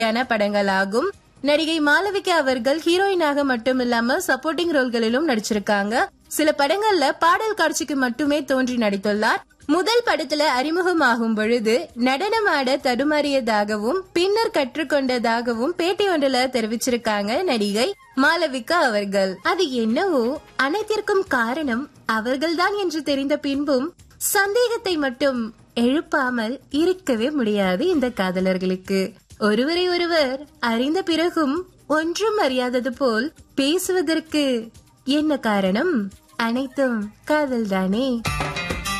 யான படங்களாகும் நடிகை மாளவிகா அவர்கள் ஹீரோயினாக மட்டும் இல்லாம சப்போர்ட்டிங் ரோல்களிலும் நடிச்சிருக்காங்க சில படங்கள்ல பாடல் காட்சிக்கு மட்டுமே தோன்றி நடித்துள்ளார் முதல் படத்துல அறிமுகமாகும் பொழுது நடனமாட தடுமாறியதாகவும் பின்னர் கற்றுக்கொண்டதாகவும் பேட்டி ஒன்றுல தெரிவிச்சிருக்காங்க நடிகை மாளவிகா அவர்கள் அது என்னவோ அனைத்திற்கும் காரணம் அவர்கள்தான் என்று தெரிந்த பின்பும் சந்தேகத்தை மட்டும் எழுப்பாமல் இருக்கவே முடியாது இந்த காதலர்களுக்கு ஒருவரை ஒருவர் அறிந்த பிறகும் ஒன்றும் அறியாதது போல் பேசுவதற்கு என்ன காரணம் அனைத்தும் காதல்தானே